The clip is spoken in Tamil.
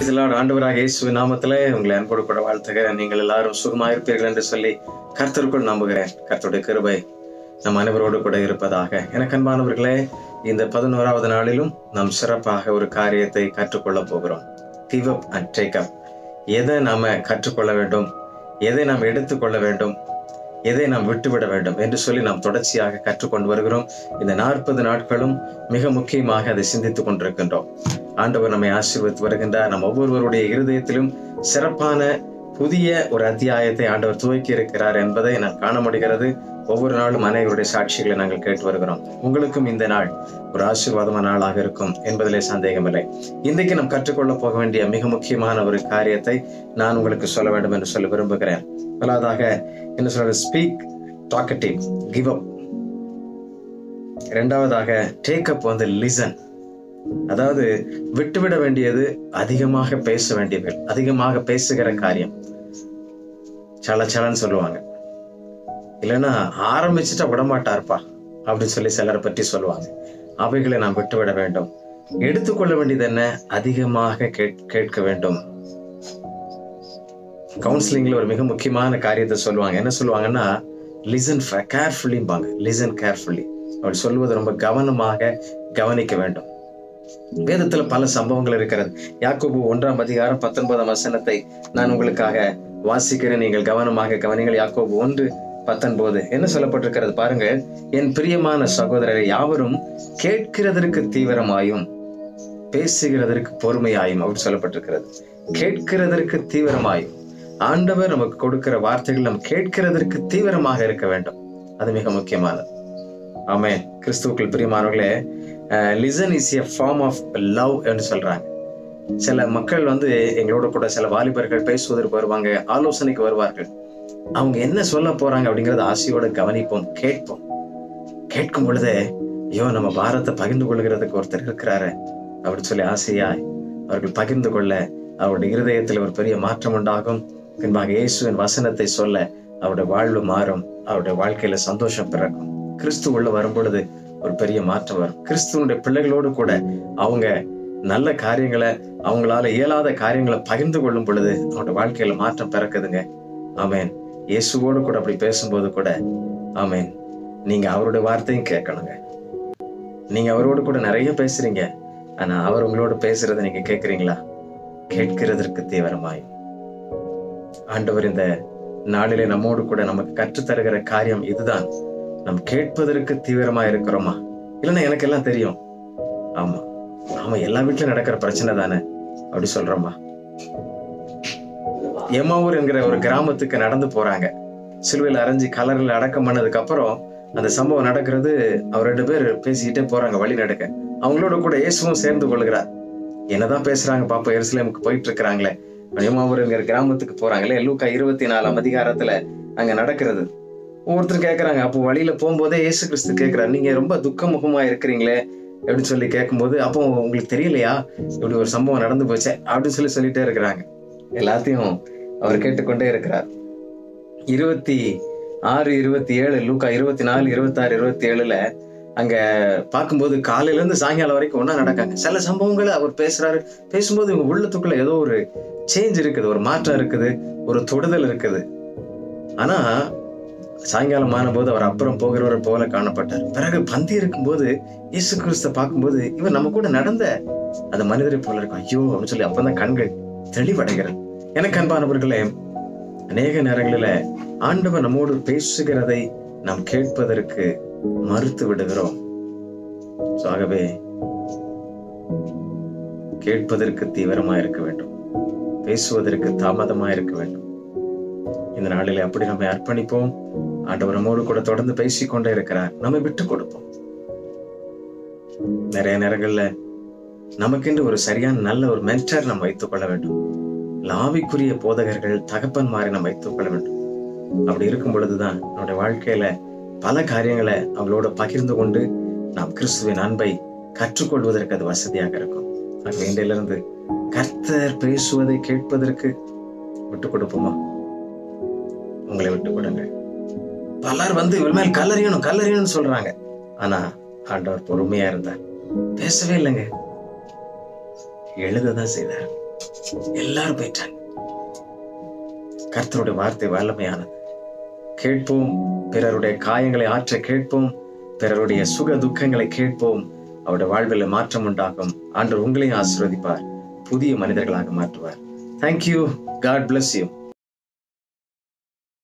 பிரைஸ்லாட் ஆண்டவராக இயேசு நாமத்திலே உங்களை அன்போடு கூட வாழ்த்துகிறேன் நீங்கள் எல்லாரும் சுகமாயிருப்பீர்கள் என்று சொல்லி கர்த்தருக்குள் நம்புகிறேன் கர்த்தருடைய கிருபை நம் அனைவரோடு கூட இருப்பதாக எனக்கு அன்பானவர்களே இந்த பதினோராவது நாளிலும் நாம் சிறப்பாக ஒரு காரியத்தை கற்றுக்கொள்ளப் போகிறோம் give up and take up எதை நாம கற்றுக்கொள்ள வேண்டும் எதை நாம் எடுத்துக்கொள்ள வேண்டும் எதை நாம் விட்டுவிட வேண்டும் என்று சொல்லி நாம் தொடர்ச்சியாக கற்றுக்கொண்டு வருகிறோம் இந்த நாற்பது நாட்களும் மிக முக்கியமாக அதை சிந்தித்துக் கொண்டிருக்கின்றோம் ஆண்டவர் நம்மை ஆசீர்வதித்து வருகின்றார் நம் ஒவ்வொருவருடைய இருதயத்திலும் சிறப்பான புதிய ஒரு அத்தியாயத்தை ஆண்டவர் துவக்கி இருக்கிறார் என்பதை நான் காண முடிகிறது ஒவ்வொரு நாளும் அனைவருடைய சாட்சிகளை நாங்கள் கேட்டு வருகிறோம் உங்களுக்கும் இந்த நாள் ஒரு ஆசீர்வாதமான நாளாக இருக்கும் என்பதிலே சந்தேகமில்லை இன்றைக்கு நாம் கற்றுக்கொள்ள போக வேண்டிய மிக முக்கியமான ஒரு காரியத்தை நான் உங்களுக்கு சொல்ல வேண்டும் என்று சொல்ல விரும்புகிறேன் முதலாவதாக என்ன சொல்றது ஸ்பீக் டாக்கட்டிவ் கிவ் அப் இரண்டாவதாக டேக் அப் வந்து லிசன் அதாவது விட்டுவிட வேண்டியது அதிகமாக பேச வேண்டியவர்கள் அதிகமாக பேசுகிற காரியம் சல சலன்னு சொல்லுவாங்க இல்லைன்னா ஆரம்பிச்சுட்டா விடமாட்டார்ப்பா அப்படின்னு சொல்லி சிலரை பற்றி சொல்லுவாங்க அவைகளை நாம் விட்டுவிட வேண்டும் எடுத்துக்கொள்ள வேண்டியது என்ன அதிகமாக கேட்- கேட்க வேண்டும் கவுன்சிலிங்ல ஒரு மிக முக்கியமான காரியத்தை சொல்லுவாங்க என்ன சொல்லுவாங்கன்னா லிசன் கேர்ஃபுல்லிம்பாங்க லிசன் கேர்ஃபுல்லி அப்படி சொல்வது ரொம்ப கவனமாக கவனிக்க வேண்டும் வேதத்துல பல சம்பவங்கள் இருக்கிறது யாக்கோபு ஒன்றாம் அதிகாரம் பத்தொன்பதாம் வசனத்தை நான் உங்களுக்காக வாசிக்கிறேன் நீங்கள் கவனமாக கவனிங்கள் யாக்கோபு ஒன்று பத்தொன்பது என்ன சொல்லப்பட்டிருக்கிறது பாருங்க என் பிரியமான சகோதரரை யாவரும் கேட்கிறதற்கு தீவிரமாயும் பேசுகிறதற்கு பொறுமையாயும் அப்படி சொல்லப்பட்டிருக்கிறது கேட்கிறதற்கு தீவிரமாயும் ஆண்டவர் நமக்கு கொடுக்கிற வார்த்தைகள் நாம் கேட்கிறதற்கு தீவிரமாக இருக்க வேண்டும் அது மிக முக்கியமானது ஆமென் கிறிஸ்துவுக்குள் பிரியமானவர்களே listen is a form of love என்று சொல்றாங்க சில மக்கள் வந்து எங்களோட கூட சில வாலிபர்கள் பேசுவதற்கு வருவாங்க ஆலோசனைக்கு வருவார்கள் அவங்க என்ன சொல்ல போறாங்க அப்படிங்கறத ஆசையோட கவனிப்போம் கேட்போம் கேட்கும் பொழுதே ஐயோ நம்ம பாரத்தை பகிர்ந்து கொள்கிறதுக்கு ஒருத்தர் இருக்கிறாரு அப்படின்னு சொல்லி ஆசையாய் அவர்கள் பகிர்ந்து கொள்ள அவருடைய இருதயத்தில் ஒரு பெரிய மாற்றம் உண்டாகும் பின்பாக இயேசுவின் வசனத்தை சொல்ல அவருடைய வாழ்வு மாறும் அவருடைய வாழ்க்கையில சந்தோஷம் பிறக்கும் கிறிஸ்து உள்ள வரும் பொழுது ஒரு பெரிய மாற்றம் வரும் கிறிஸ்துவனுடைய பிள்ளைகளோடு கூட அவங்க நல்ல காரியங்களை அவங்களால இயலாத காரியங்களை பகிர்ந்து கொள்ளும் பொழுது அவனுடைய வாழ்க்கையில மாற்றம் பிறக்குதுங்க ஆமென் இயேசுவோடு கூட அப்படி பேசும்போது கூட ஆமென் நீங்க அவருடைய வார்த்தையும் கேட்கணுங்க நீங்க அவரோடு கூட நிறைய பேசுறீங்க ஆனா அவர் உங்களோட பேசுறதை நீங்க கேட்கறீங்களா கேட்கிறதற்கு தீவிரமாயும் ஆண்டவர் இந்த நாளிலே நம்மோடு கூட நமக்கு கற்றுத்தருகிற காரியம் இதுதான் நாம் கேட்பதற்கு தீவிரமா இருக்கிறோமா இல்லைன்னா எனக்கு எல்லாம் தெரியும் ஆமா ஆமா எல்லா வீட்லயும் நடக்கிற பிரச்சனை தானே அப்படி சொல்றோமா எம்மாவூர் என்கிற ஒரு கிராமத்துக்கு நடந்து போறாங்க சிலுவையில் அரைஞ்சு கலரில் அடக்கம் பண்ணதுக்கு அப்புறம் அந்த சம்பவம் நடக்கிறது அவர் ரெண்டு பேர் பேசிக்கிட்டே போறாங்க வழி நடக்க அவங்களோட கூட இயேசுவும் சேர்ந்து கொள்கிறார் என்னதான் பேசுறாங்க பாப்பா எருசலேமுக்கு போயிட்டு இருக்கிறாங்களே எம்மாவூர் என்கிற கிராமத்துக்கு போறாங்களே லூக்கா இருபத்தி நாலாம் அதிகாரத்துல அங்க நடக்கிறது ஒவ்வொருத்தர் கேக்குறாங்க அப்போ வழியில போகும்போதே இயேசு கிறிஸ்து கேக்குறாரு நீங்க ரொம்ப துக்க முகமா இருக்கிறீங்களே அப்படின்னு சொல்லி கேட்கும்போது அப்போ உங்களுக்கு தெரியலையா இப்படி ஒரு சம்பவம் நடந்து போச்சே அப்படின்னு சொல்லி சொல்லிட்டே இருக்கிறாங்க எல்லாத்தையும் அவர் கேட்டுக்கொண்டே இருக்கிறார் இருபத்தி ஆறு இருபத்தி ஏழு லூக்கா இருபத்தி நாலு இருபத்தாறு இருபத்தி ஏழுல அங்க பார்க்கும்போது காலையில இருந்து சாயங்காலம் வரைக்கும் ஒண்ணா நடக்காங்க சில சம்பவங்களை அவர் பேசுறாரு பேசும்போது இவங்க உள்ளத்துக்குள்ள ஏதோ ஒரு சேஞ்ச் இருக்குது ஒரு மாற்றம் இருக்குது ஒரு தொடுதல் இருக்குது ஆனா சாயங்காலம் ஆனபோது அவர் அப்புறம் போகிறவர் போல காணப்பட்டார் பிறகு பந்தி இருக்கும்போது இயேசு கிறிஸ்த பார்க்கும்போது இவர் நம்ம கூட நடந்த அந்த மனிதரை போல இருக்கும் ஐயோ அப்படின்னு சொல்லி அப்பதான் கண்கள் தெளிவடைகிறது எனக்கு அன்பானவர்களே அநேக நேரங்களில ஆண்டவர் நம்மோடு பேசுகிறதை நாம் கேட்பதற்கு மறுத்து விடுகிறோம் So, ஆகவே கேட்பதற்கு தீவிரமா இருக்க வேண்டும் பேசுவதற்கு தாமதமா இருக்க வேண்டும் இந்த நாளிலே அப்படி நம்மை அர்ப்பணிப்போம் ஆண்டவர் நம்மோடு கூட தொடர்ந்து பேசிக்கொண்டே இருக்கிறார் நம்மை விட்டு கொடுப்போம் நிறைய நேரங்கள்ல நமக்கென்று ஒரு சரியான நல்ல ஒரு மென்டர் நாம் வைத்துக் கொள்ள வேண்டும் லாவிக்குரிய போதகர்கள் தகப்பன்மாரை நாம் வைத்துக் கொள்ள வேண்டும் அப்படி இருக்கும் பொழுதுதான் நம்முடைய வாழ்க்கையில பல காரியங்களை அவங்களோட பகிர்ந்து கொண்டு நாம் கிறிஸ்துவின் அன்பை கற்றுக்கொள்வதற்கு அது வசதியாக இருக்கும் ஆகவே இன்றையிலிருந்து கர்த்தர் பேசுவதை கேட்பதற்கு விட்டு கொடுப்போமா உங்களை விட்டு கொடுங்க பலர் வந்து இவர் மேல் கல்லறியணும் கல்லறியணும்னு சொல்றாங்க ஆனா ஆண்டவர் பொறுமையா இருந்தார் பேசவே இல்லைங்க எழுததான் செய்தார் எல்லாரும் போயிட்டாங்க கர்த்தருடைய வார்த்தை வல்லமையானது கேட்போம் பிறருடைய காயங்களை ஆற்ற கேட்போம் பிறருடைய சுக துக்கங்களை கேட்போம் அவருடைய வாழ்வில் மாற்றம் உண்டாகும் ஆண்டு உங்களையும் ஆசீர்வதிப்பார் புதிய மனிதர்களாக மாற்றுவார் தேங்க்யூ காட் bless யூ